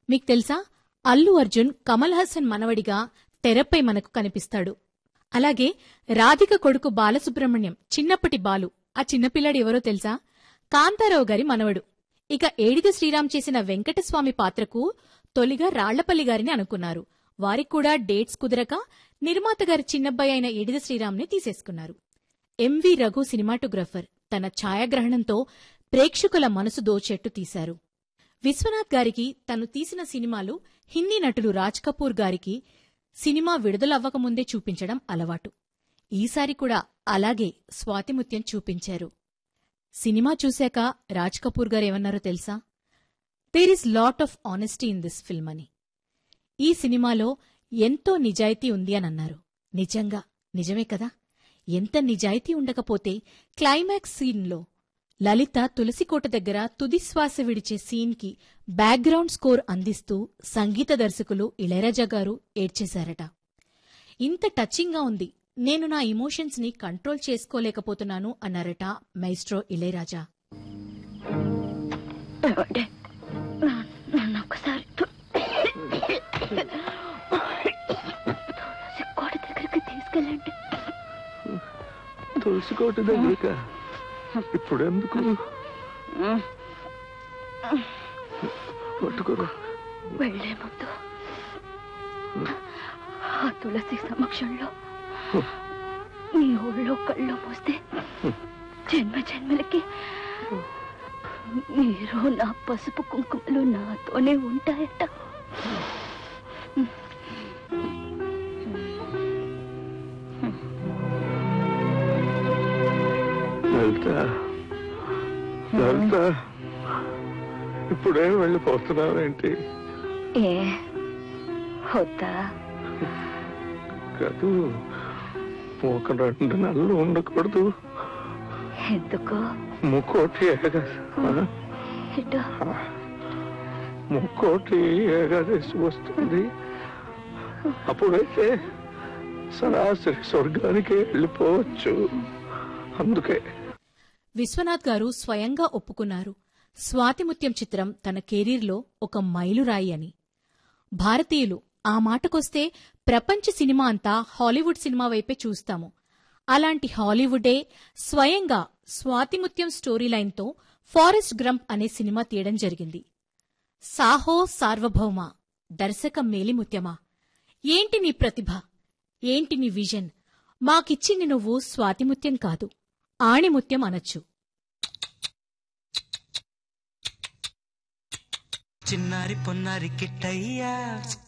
మీకు తెలుసా అల్లు అర్జున్ కమల్ హాసన్ మనవడిగా తెరపై మనకు కనిపిస్తాడు అలాగే రాధిక కొడుకు బాలసుబ్రహ్మణ్యం చిన్నప్పటి బాలు ఆ చిన్నపిల్లాడు ఎవరో తెలుసా కాంతారావు గారి మనవడు ఇక ఏడిది శ్రీరామ్ చేసిన వెంకటస్వామి పాత్రకు తొలిగా రాళ్లపల్లి గారిని అనుకున్నారు వారికి కూడా డేట్స్ కుదరక నిర్మాత గారి చిన్నబ్బాయి అయిన ఏడిది శ్రీరామ్ని తీసేసుకున్నారు ఎంవి రఘు సినిమాటోగ్రఫర్ తన ఛాయాగ్రహణంతో ప్రేక్షకుల మనసు దోచేట్టు తీశారు విశ్వనాథ్ గారికి తను తీసిన సినిమాలు హిందీ నటులు రాజ్ కపూర్ గారికి సినిమా విడుదలవ్వకముందే చూపించడం అలవాటు ఈసారి కూడా అలాగే స్వాతిముత్యం చూపించారు సినిమా చూశాక రాజ్ కపూర్ గారు ఏమన్నారో తెలుసా there is lot of honesty in this film అని ఈ సినిమాలో ఎంతో నిజాయితీ ఉంది అని అన్నారు నిజంగా నిజమే కదా ఎంత నిజాయితీ ఉండకపోతే క్లైమాక్స్ సీన్లో లలిత తులసికోట దగ్గర తుది శ్వాస విడిచే సీన్కి బ్యాక్గ్రౌండ్ స్కోర్ అందిస్తూ సంగీత దర్శకులు ఇళయరాజా గారు ఏడ్చేశారట ఇంత టచింగ్గా ఉంది నేను నా ఇమోషన్స్ ని కంట్రోల్ చేసుకోలేకపోతున్నాను అన్నారట మైస్ట్రో ఇళయరాజా ఏమండి నా- నన్ను ఒకసారి తు- తులసి కోట దగ్గరికి తీసుకెళ్ళండి తులసికోట దగ్గరక ఇప్పుడు ఎందుకు పట్టుకోరా వెళ్లే ముందు ఆ తులసి సమక్షంలో నీ ఊళ్ళో కళ్ళు మూస్తే జన్మ జన్మలకి మీరు నా పసుపు కుంకుమలు నాతోనే ఉంటాయట లలిత లలిత ఇప్పుడేం వెళ్ళిపోతున్నావేంటి ఏ వద్దా కాదు ఒక రెండు నెలలు ఉండకూడదు ఎందుకు ముక్కోటి ఏకాదశి ఆ? ఇటు ముక్కోటి ఏకాదశి వస్తుంది అప్పుడైతే సరాసరి స్వర్గానికి వెళ్ళిపోవచ్చు అందుకే విశ్వనాథ్ గారు స్వయంగా ఒప్పుకున్నారు స్వాతిముత్యం చిత్రం తన కెరీర్లో ఒక మైలురాయి అని భారతీయులు ఆ మాటకొస్తే ప్రపంచ సినిమా అంతా హాలీవుడ్ సినిమా వైపే చూస్తాము అలాంటి హాలీవుడే స్వయంగా స్వాతిముత్యం స్టోరీ లైన్తో ఫారెస్ట్ గ్రంప్ అనే సినిమా తీయడం జరిగింది సాహో సార్వభౌమ దర్శక మేలిముత్యమా ఏంటి నీ ప్రతిభ ఏంటి నీ విజన్ మాకిచ్చింది నువ్వు స్వాతిముత్యం కాదు ఆణిముత్యం అనొచ్చు చిన్నారి పొన్నారి కిట్టయ్యా